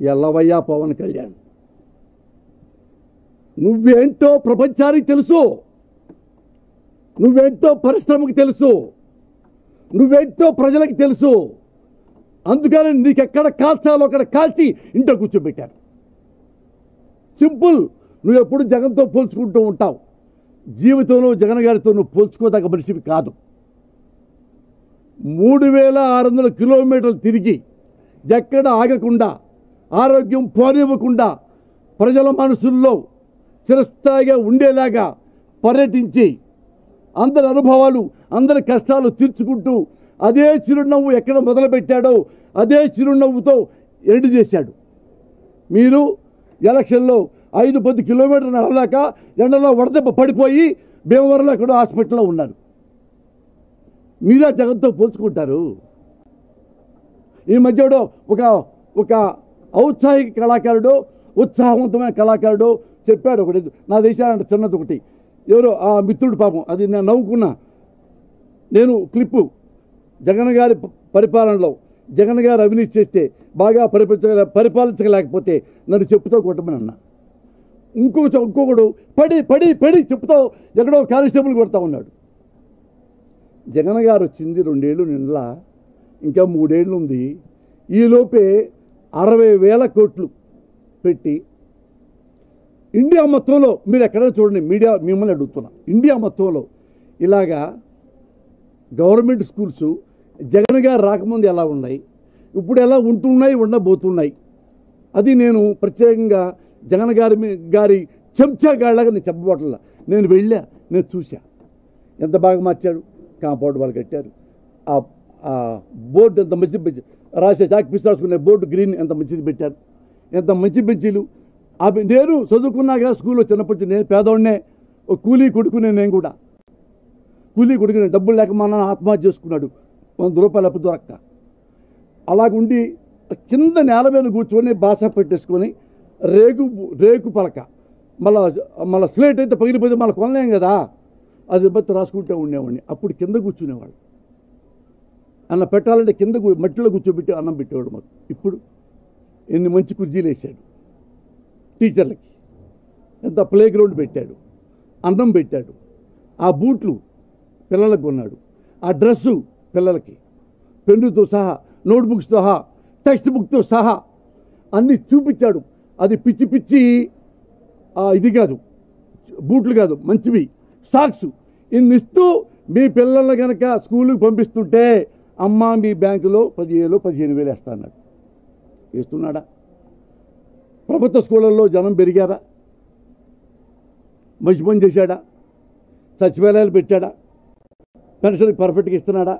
ఎల్లవయ్యా పవన్ కళ్యాణ్ నువ్వేంటో ప్రపంచానికి తెలుసు నువ్వేంటో పరిశ్రమకి తెలుసు నువ్వేంటో ప్రజలకు తెలుసు అందుకని నీకెక్కడ కాల్చాలో అక్కడ కాల్చి ఇంట్లో కూర్చోబెట్టారు సింపుల్ నువ్వు ఎప్పుడు జగన్తో పోల్చుకుంటూ ఉంటావు జీవితంలో జగన్ గారితో నువ్వు పోల్చుకోదగ్గ మనిషివి కాదు మూడు వేల ఆరు వందల కిలోమీటర్లు తిరిగి ఎక్కడ ఆగకుండా ఆరోగ్యం పోనివ్వకుండా ప్రజల మనసుల్లో చిరస్థాయిగా ఉండేలాగా పర్యటించి అందరి అనుభవాలు అందరి కష్టాలు తీర్చుకుంటూ అదే చిరునవ్వు ఎక్కడ మొదలుపెట్టాడో అదే చిరునవ్వుతో ఎండు చేశాడు మీరు ఎలక్షన్లో ఐదు పది కిలోమీటర్లు నడవలేక ఎండలో వడదెబ్బ పడిపోయి భీమవరంలో ఎక్కడో హాస్పిటల్లో ఉన్నారు మీరా జగన్తో పోల్చుకుంటారు ఈ మధ్యలో ఒక ఒక ఔత్సాహిక కళాకారుడు ఉత్సాహవంతమైన కళాకారుడు చెప్పాడు ఒకటి నా దేశానికి చిన్నది ఒకటి ఎవరో ఆ మిత్రుడు పాపం అది నేను నవ్వుకున్నా నేను క్లిప్పు జగన్ గారి ప- పరిపాలనలో జగన్ గారు అవినీతి చేస్తే బాగా పరిపాలించగల పరిపాలించలేకపోతే నన్ను చెప్పుతో కొట్టమని అన్నా ఇంకొక చో- ఇంకొకడు పడి పడి పడి చెప్పుతో ఎక్కడో కానిస్టేబుల్ కొడతా ఉన్నాడు జగన్ గారు వచ్చింది రెండేళ్ళు నిండా ఇంకా మూడేళ్ళు ఉంది ఈలోపే అరవై వేల కోట్లు పెట్టి ఇండియా మొత్తంలో మీరు ఎక్కడైనా చూడండి మీడియా మిమ్మల్ని అడుగుతున్నా ఇండియా మొత్తంలో ఇలాగా గవర్నమెంట్ స్కూల్స్ జగన్ గారు రాకముందు ఎలా ఉన్నాయి ఇప్పుడు ఎలా ఉంటున్నాయి ఉండబోతున్నాయి అది నేను ప్రత్యేకంగా జగన్ గారి మీ- గారి చెంచాగాళ్ళగా నేను చెప్పబోట్లా నేను వెళ్ళా నేను చూసా ఎంత బాగా మార్చాడు కాంపౌండ్ వాళ్ళు కట్టారు ఆ ఆ బోర్డు ఎంత మంచి బెంచ్ రాసే చాక్ పిసి రాసుకునే బోర్డు గ్రీన్ ఎంత మంచిది పెట్టారు ఎంత మంచి బెంచీలు అవి నేను చదువుకున్నాక స్కూల్లో చిన్నప్పటి నుంచి నేను పేదవాడినే ఒక కూలీ కొడుకునే నేను కూడా కూలీ కొడుకునే డబ్బులు లేక మా నాన్న ఆత్మహత్య చేసుకున్నాడు వంద రూపాయలు అప్పు దొరక్క అలాగుండి కింద నేల మీద కూర్చొని బాస పెట్టేసుకొని రేకు రేకు పలక మళ్ళా మళ్ళీ స్లేట్ అయితే పగిలిపోతే మళ్ళీ కొనలేం కదా అది బట్టి రాసుకుంటూ ఉండేవాడిని అప్పుడు కింద కూర్చునేవాడు అన్న పెట్టాలంటే కింద కూ- మట్టిలో కూర్చోబెట్టి అన్నం పెట్టేవాడు మాకు ఇప్పుడు ఎన్ని మంచి కుర్చీలు వేసాడు టీచర్లకి ఎంత ప్లే గ్రౌండ్ పెట్టాడు అన్నం పెట్టాడు ఆ బూట్లు పిల్లలకు కొన్నాడు ఆ డ్రెస్సు పిల్లలకి పెన్నుతో సహా నోట్బుక్స్తో సహా టెక్స్ట్ బుక్తో సహా అన్నీ చూపించాడు అది పిచ్చి పిచ్చి ఆ, ఇది కాదు బూట్లు కాదు మంచివి సాక్స్ ఇన్ని ఇస్తూ మీ పిల్లల్ని కనుక స్కూల్కి పంపిస్తుంటే అమ్మ మీ బ్యాంకులో పదివేలు పదిహేను వేలు వేస్తా అన్నాడు వేస్తున్నాడా ప్రభుత్వ స్కూళ్ళల్లో జనం పెరిగారా మంచి పని చేశాడా సచివాలయాలు పెట్టాడా పెన్షన్ పర్ఫెక్ట్గా ఇస్తున్నాడా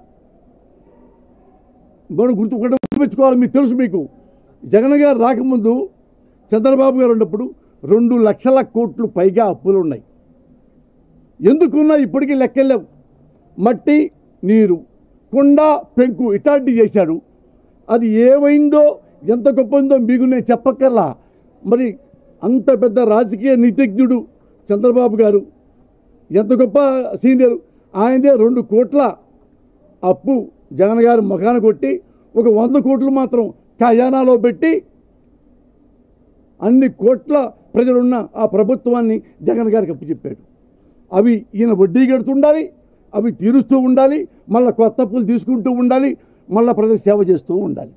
మనం గుర్తు కూడా గుర్తుపెట్టుకోవాలి మీకు తెలుసు మీకు జగన్ గారు రాకముందు చంద్రబాబు గారు ఉన్నప్పుడు రెండు లక్షల కోట్లు పైగా అప్పులు ఉన్నాయి ఎందుకున్నా ఇప్పటికీ లెక్కలేవు మట్టి నీరు కుండ పెంకు ఇట్లాంటివి చేశాడు అది ఏమైందో ఎంత గొప్పందో మీకు నేను చెప్పక్కర్లా మరి అంత పెద్ద రాజకీయ నీతిజ్ఞుడు చంద్రబాబు గారు ఎంత గొప్ప సీనియర్ ఆయనదే రెండు కోట్ల అప్పు జగన్ గారి ముఖాన కొట్టి ఒక వంద కోట్లు మాత్రం ఖజానాలో పెట్టి అన్ని కోట్ల ప్రజలున్న ఆ ప్రభుత్వాన్ని జగన్ గారికి అప్పచెప్పాడు అవి ఈయన వడ్డీ కడుతుండాలి అవి తీరుస్తూ ఉండాలి మళ్ళీ కొత్త అప్పులు తీసుకుంటూ ఉండాలి మళ్ళీ ప్రజలకు సేవ చేస్తూ ఉండాలి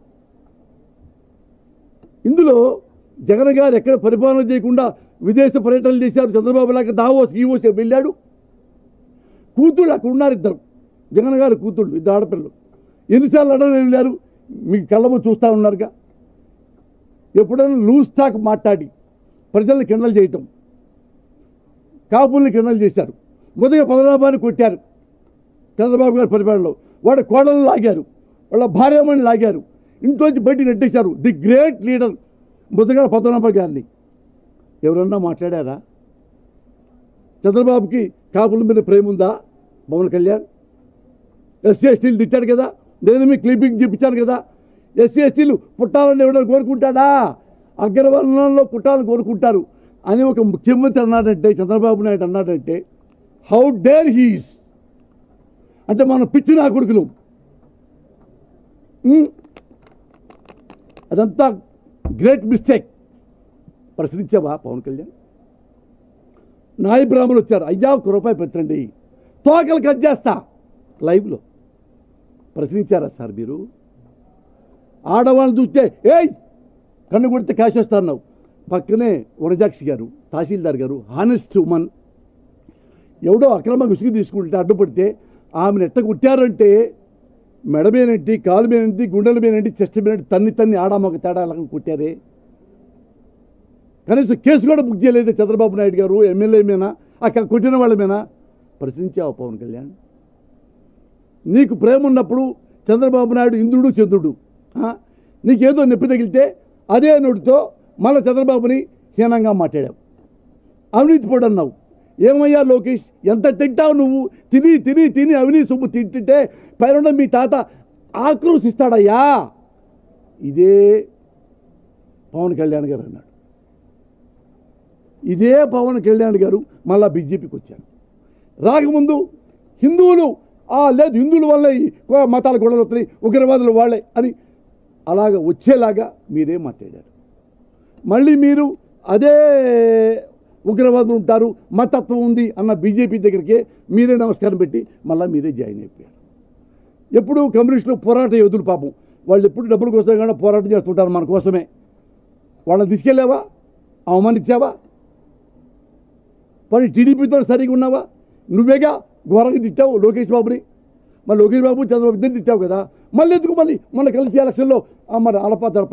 ఇందులో జగన్ గారు ఎక్కడ పరిపాలన చేయకుండా విదేశ పర్యటనలు చేశారు చంద్రబాబు లాగా దావోస్ గీవోస్ వెళ్ళాడు కూతుళ్ళు అక్కడ ఉన్నారు ఇద్దరు జగన్ గారి కూతుళ్ళు ఇద్దరు ఆడపిల్లలు ఎన్నిసార్లు అడగ వెళ్ళారు మీకు కళ్ళము చూస్తూ ఉన్నారుగా ఎప్పుడైనా లూజ్ టాక్ మాట్లాడి ప్రజల్ని కిండలు చేయటం కాపుల్ని కిండలు చేశారు మొదటి పదనాభాన్ని కొట్టారు చంద్రబాబు గారి పరిపాలనలో వాడి కోడలను లాగారు వాళ్ళ భార్యమని లాగారు ఇంట్లోంచి బయటికి నెట్టేశారు ది గ్రేట్ లీడర్ ముద్దగారు పద్మనాభ గారిని ఎవరన్నా మాట్లాడారా చంద్రబాబుకి కాపుల మీద ప్రేమ ఉందా పవన్ కళ్యాణ్ ఎస్సీ ఎస్టీలు తిట్టాడు కదా నేను మీ క్లిప్పింగ్ చూపించాను కదా ఎస్సీ ఎస్టీలు పుట్టాలని ఎవరైనా కోరుకుంటాడా అగ్రవర్ణంలో పుట్టాలని కోరుకుంటారు అని ఒక ముఖ్యమంత్రి అన్నాడంటే చంద్రబాబు నాయుడు అన్నాడంటే హౌ డేర్ హీస్ అంటే మనం పిచ్చి నా కొడుకులు ఉమ్. అదంతా గ్రేట్ మిస్టేక్ ప్రశ్నించావా పవన్ కళ్యాణ్ నాయ బ్రాహ్మణులు వచ్చారు అయ్యా ఒక రూపాయి పెంచండి తోకలు కట్ చేస్తా లైవ్లో ప్రశ్నించారా సార్ మీరు ఆడవాళ్ళని చూస్తే ఏయ్ కన్ను కొడితే కాసేస్తాన్నావు పక్కనే వనజాక్షి గారు తహసీల్దార్ గారు హానెస్ట్ ఉమన్ ఎవడో అక్రమ విసుగు తీసుకుంటే అడ్డుపడితే ఆమెను ఎట్ట కుట్టారంటే మెడ మీనంటి కాలు మీనంటి గుండెల మీనంటి చెస్ట్ మీనంటి తన్ని తన్ని ఆడామొక తేడా అలా కుట్టారే కనీసం కేసు కూడా బుక్ చేయలేదు చంద్రబాబు నాయుడు గారు ఎమ్మెల్యే మీద అక్కడ కొట్టిన వాళ్ళ మీద ప్రశ్నించావు పవన్ కళ్యాణ్ నీకు ప్రేమ ఉన్నప్పుడు చంద్రబాబు నాయుడు ఇంద్రుడు చంద్రుడు ఆ? నీకేదో నొప్పి తగిలితే అదే నోటితో మళ్ళీ చంద్రబాబుని హీనంగా మాట్లాడావు అవినీతి పొడి అన్నావు ఏమయ్యా లోకేష్ ఎంత తింటావు నువ్వు తిని తిని తిని అవినీతి సొమ్ము తింటుంటే పైన మీ తాత ఆక్రోశిస్తాడయ్యా ఇదే పవన్ కళ్యాణ్ గారు అన్నాడు ఇదే పవన్ కళ్యాణ్ గారు మళ్ళా బీజేపీకి వచ్చారు రాకముందు హిందువులు ఆ లేదు హిందువుల వల్లే ఈ కో- మతాల గొడవలు వస్తున్నాయి ఉగ్రవాదులు వాళ్ళే అని అలాగ వచ్చేలాగా మీరే మాట్లాడారు మళ్ళీ మీరు అదే ఉగ్రవాదులు ఉంటారు మతత్వం ఉంది అన్న బీజేపీ దగ్గరికి మీరే నమస్కారం పెట్టి మళ్ళీ మీరే జాయిన్ అయిపోయారు ఎప్పుడు కమ్యూనిస్టులు పోరాట యోధులు పాపం వాళ్ళు ఎప్పుడు డబ్బుల కోసం కానీ పోరాటం చేస్తుంటారు మన కోసమే వాళ్ళని తీసుకెళ్ళావా అవమానించావా మరి టీడీపీతో సరిగా ఉన్నావా నువ్వేగా ఘోరంగా తిట్టావు లోకేష్ బాబుని మరి లోకేష్ బాబు చంద్రబాబు ఇద్దరు తిట్టావు కదా మళ్ళీ ఎందుకు మళ్ళీ మొన్న కలిసి ఎలక్షన్లో ఆ మరి అలపా తడప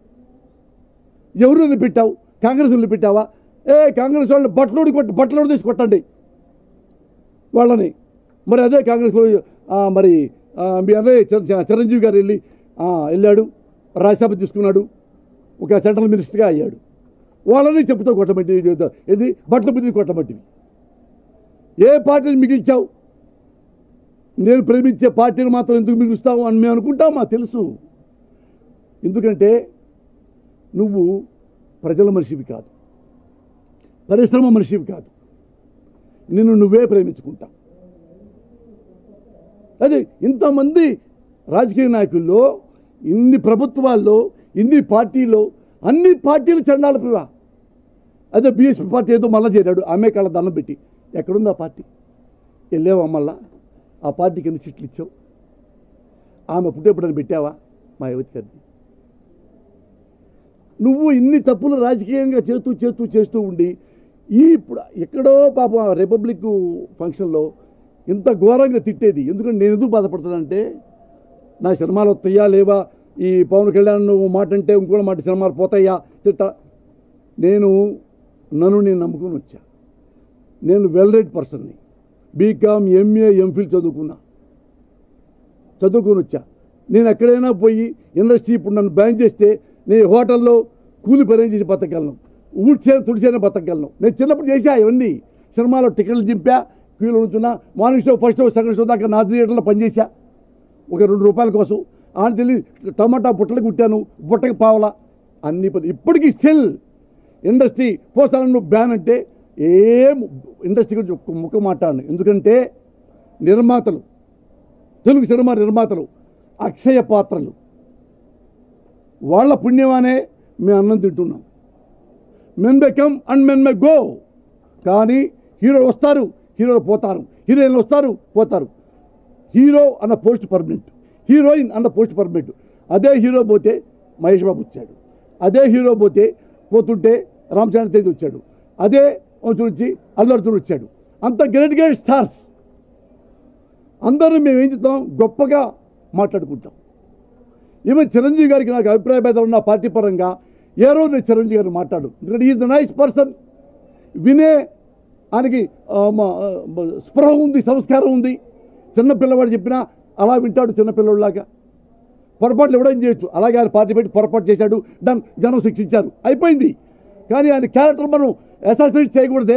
ఎవరు పెట్టావు కాంగ్రెస్ వాళ్ళు పెట్టావా ఏ కాంగ్రెస్ వాళ్ళని బట్టలోడి కొట్టి బట్టలోడి తీసి కొట్టండి వాళ్ళని మరి అదే కాంగ్రెస్ వాళ్ళు, ఆ, మరి ఆ, మీ అన్నయ్య చిర- చిర- చిరంజీవి గారు వెళ్ళి ఆ, వెళ్ళాడు రాజ్యసభ తీసుకున్నాడు ఒక సెంట్రల్ మినిస్టర్గా అయ్యాడు వాళ్ళని చెప్పుతో కొట్టబట్టి ఇది బట్టల బుద్ధి కొట్టబట్టివి ఏ పార్టీని మిగిల్చావు నేను ప్రేమించే పార్టీని మాత్రం ఎందుకు మిగులుస్తావు అని మేము అనుకుంటాం మాకు తెలుసు ఎందుకంటే నువ్వు ప్రజల మనిషివి కాదు పరిశ్రమ మనిషివి కాదు నిన్ను నువ్వే ప్రేమించుకుంటావు అదే ఇంతమంది రాజకీయ నాయకుల్లో ఇన్ని ప్రభుత్వాల్లో ఇన్ని పార్టీలో అన్ని పార్టీలు చండాల పివా అదే బీఎస్పీ పార్టీ ఏదో మళ్ళా చేరాడు ఆమె కాళ్ళ దండం పెట్టి ఎక్కడుంది ఆ పార్టీ వెళ్ళావా మళ్ళా ఆ పార్టీకి ఎన్ని సీట్లు ఇచ్చావు ఆమె పుట్టేప్పుడని పెట్టావా మా యువతి గారిని నువ్వు ఇన్ని తప్పులు రాజకీయంగా చేస్తూ చేస్తూ చేస్తూ ఉండి ఈ ఇప్పుడు ఎక్కడో పాపం ఆ రిపబ్లిక్ ఫంక్షన్లో ఇంత ఘోరంగా తిట్టేది ఎందుకంటే నేను ఎందుకు బాధపడుతున్నానంటే నా సినిమాలు వస్తాయా లేవా ఈ పవన్ కళ్యాణ్ నువ్వు మాట అంటే ఇంకో మాట సినిమాలు పోతాయా తిట్టా నేను నన్ను నేను నమ్ముకొని వచ్చా నేను వెల్ రెడ్ పర్సన్ని బీకామ్ ఎంఏ ఎంఫిల్ చదువుకున్నా చదువుకొని వచ్చా నేను ఎక్కడైనా పోయి ఇండస్ట్రీ ఇప్పుడు నన్ను బ్యాన్ చేస్తే నేను హోటల్లో కూలి పని చేసి బతకగలను ఊడ్చే తుడిచేనే బతకగలను నేను చిన్నప్పుడు చేసా ఇవన్నీ సినిమాలో టికెట్లు చింపా క్యూలో ఉంటున్నా morning show first show second show దాకా నా థియేటర్లో పనిచేసా ఒక రెండు రూపాయల కోసం అని తెలియ టమాటా బుట్టలు కుట్టాను బుట్టకి పావలా అన్ని పని ఇప్పటికీ స్టిల్ ఇండస్ట్రీ పోసాలను నువ్వు బ్యాన్ అంటే ఏం ఇండస్ట్రీ గురించి ఒక్క ముక్క మాట్లాడను ఎందుకంటే నిర్మాతలు తెలుగు సినిమా నిర్మాతలు అక్షయ పాత్రలు వాళ్ళ పుణ్యమానే మేము అన్నం తింటున్నాం men may come and men may go కానీ హీరోలు వస్తారు హీరోలు పోతారు హీరోయిన్లు వస్తారు పోతారు హీరో అన్న పోస్ట్ పర్మనెంట్ హీరోయిన్ అన్న పోస్ట్ పర్మనెంట్ అదే హీరో పోతే మహేష్ బాబు వచ్చాడు అదే హీరో పోతే పోతుంటే రామచంద్ర తేజ్ వచ్చాడు అదే నుంచి అల్లు అర్జున్ వచ్చాడు అంత గ్రేట్ గ్రేట్ స్టార్స్ అందరూ మేము ఏం చేస్తాం గొప్పగా మాట్లాడుకుంటాం ఈవెన్ చిరంజీవి గారికి నాకు అభిప్రాయ భేదాలు ఉన్న పార్టీ పరంగా ఏ రోజు నేను చిరంజీవి గారిని మాట్లాడు ఎందుకంటే ఈజ్ ద నైస్ పర్సన్ వినే ఆయనకి ఆ, మ- ఆ, మ- స్పృహ ఉంది సంస్కారం ఉంది చిన్న పిల్లవాడు చెప్పినా అలా వింటాడు చిన్న పిల్లవాడిలాగా పొరపాట్లు ఎవడైనా చేయొచ్చు అలాగే ఆయన పార్టీ పెట్టి పొరపాటు చేశాడు డన్ జనం శిక్షించారు అయిపోయింది కానీ ఆయన క్యారెక్టర్ మనం అసాసినేట్ చేయకూడదే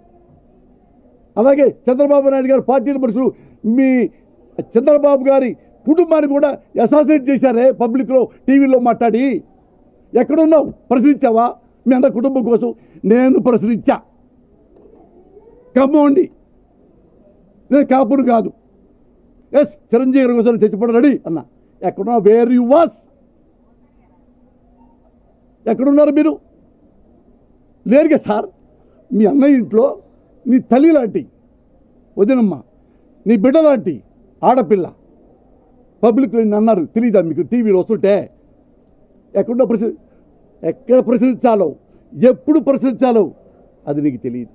అలాగే చంద్రబాబు నాయుడు గారు పార్టీల మనుషులు మీ చంద్రబాబు గారి కుటుంబాన్ని కూడా అసాసినేట్ చేశారే పబ్లిక్లో టీవీలో మాట్లాడి ఎక్కడున్నావు ప్రశ్నించావా మీ అందరి కుటుంబం కోసం నేను ప్రశ్నించా కమ్మండి నేను కాపును కాదు ఎస్ చిరంజీవి గారి కోసం చచ్చిపోవడం రెడీ అన్న ఎక్కడున్నా వేర్ యు వాస్ ఎక్కడున్నారు మీరు లేరుగా సార్ మీ అన్నయ్య ఇంట్లో నీ తల్లి లాంటి వదినమ్మ నీ బిడ్డ లాంటి ఆడపిల్ల పబ్లిక్లో నిన్ను అన్నారు తెలియదా మీకు టీవీలో వస్తుంటే ఎక్కడో ప్రశ్న ఎక్కడ ప్రశ్నించాలో ఎప్పుడు ప్రశ్నించాలో అది నీకు తెలియదు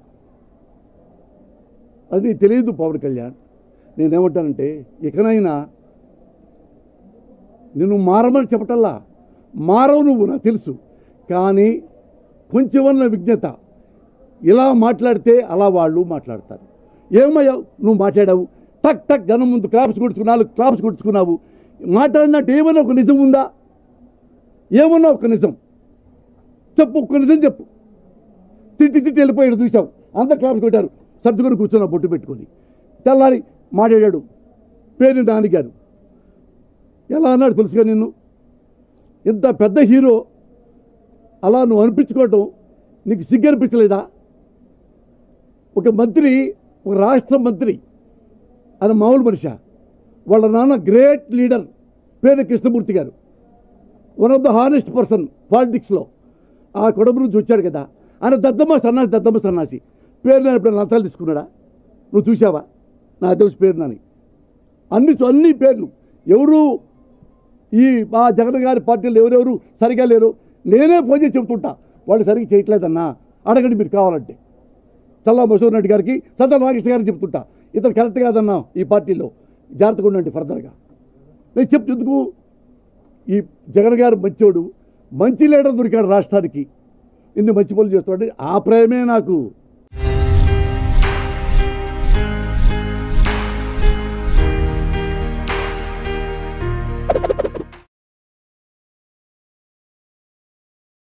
అది నీకు తెలియదు పవన్ కళ్యాణ్ నేనేమంటానంటే ఇకనైనా నిన్ను మారమని చెప్పటల్లా మారవు నువ్వు నాకు తెలుసు కానీ కొంచెమన్న విజ్ఞత ఇలా మాట్లాడితే అలా వాళ్ళు మాట్లాడతారు ఏమయ్యావు నువ్వు మాట్లాడావు టక్ టక్ జనం ముందు క్లాప్స్ కొడుచుకున్నావు క్లాప్స్ కొడుచుకున్నావు మాట్లాడినట్టు ఏమైనా ఒక నిజం ఉందా ఏమన్నా ఒక నిజం చెప్పు ఒక్క నిజం చెప్పు తిట్టి తిట్టి వెళ్ళిపోయాడు చూసావు అంతా క్లాప్స్ కొట్టారు సర్దుకొని కూర్చున్న బొట్టు పెట్టుకొని తెల్లారి మాట్లాడాడు పేరు నాన్నగారు ఎలా అన్నాడు తెలుసుగా నిన్ను ఇంత పెద్ద హీరో అలా నువ్వు అనిపించుకోవటం నీకు సిగ్గు అనిపించలేదా ఒక మంత్రి ఒక రాష్ట్ర మంత్రి ఆయన మామూలు మనిషా వాళ్ళ నాన్న గ్రేట్ లీడర్ పేరు కృష్ణమూర్తి గారు one of the honest person పాలిటిక్స్లో ఆ కొడుకు నుంచి వచ్చాడు కదా ఆయన దద్దమ్మ సన్నాసి దద్దమ్మ సన్నాసి పేరు నేను ఎప్పుడైనా లంచాలు తీసుకున్నాడా నువ్వు చూసావా నాకు తెలుసు పేరు నాని అన్ని అన్ని పేర్లు ఎవరు ఈ మా జగన్ గారి పార్టీలు ఎవరెవరు సరిగా లేరు నేనే ఫోన్ చేసి చెప్తుంటా వాళ్ళు సరిగ్గా చేయట్లేదన్నా అడగండి మీరు కావాలంటే చల్లా మసూర్ రెడ్డి గారికి సత్య రామకృష్ణ గారికి చెప్తుంటా ఇతను కరెక్ట్ కాదన్నా ఈ పార్టీలో జాగ్రత్తగా ఉండండి ఫర్దర్గా నేను చెప్తు ఎందుకు ఈ జగన్ గారు మంచోడు మంచి లీడర్ దొరికాడు రాష్ట్రానికి ఇన్ని మంచి పనులు చేస్తున్నాడు ఆ ప్రేమే నాకు